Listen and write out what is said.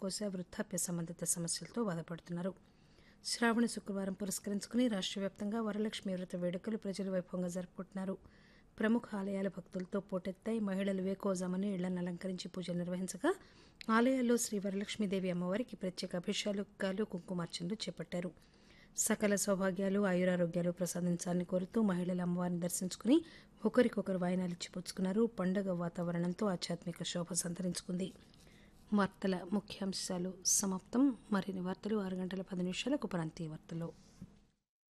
శ్వాసకోశ వృద్ధాప్య సంబంధిత సమస్యలతో బాధపడుతున్నారు శ్రావణ శుక్రవారం పురస్కరించుకుని రాష్ట్ర వ్యాప్తంగా వరలక్ష్మి వ్రత వేడుకలు ప్రజలు వైభవంగా జరుపుకుంటున్నారు ప్రముఖ ఆలయాల భక్తులతో పోటెత్తాయి మహిళలు వేకోజామని ఇళ్లను అలంకరించి పూజలు నిర్వహించగా ఆలయాల్లో శ్రీ వరలక్ష్మీదేవి అమ్మవారికి ప్రత్యేక అభిషేకాలు కుంకుమార్చనలు చేపట్టారు సకల సౌభాగ్యాలు ఆయురారోగ్యాలు ప్రసాదించాలని కోరుతూ మహిళలు అమ్మవారిని దర్శించుకుని ఒకరికొకరు వాయినాలు ఇచ్చిపుచ్చుకున్నారు పండగ వాతావరణంతో ఆధ్యాత్మిక శోభ సంతరించుకుంది వార్తల ముఖ్యాంశాలు సమాప్తం మరిన్ని వార్తలు ఆరు గంటల పది నిమిషాలకు ప్రాంతీయ వార్తలు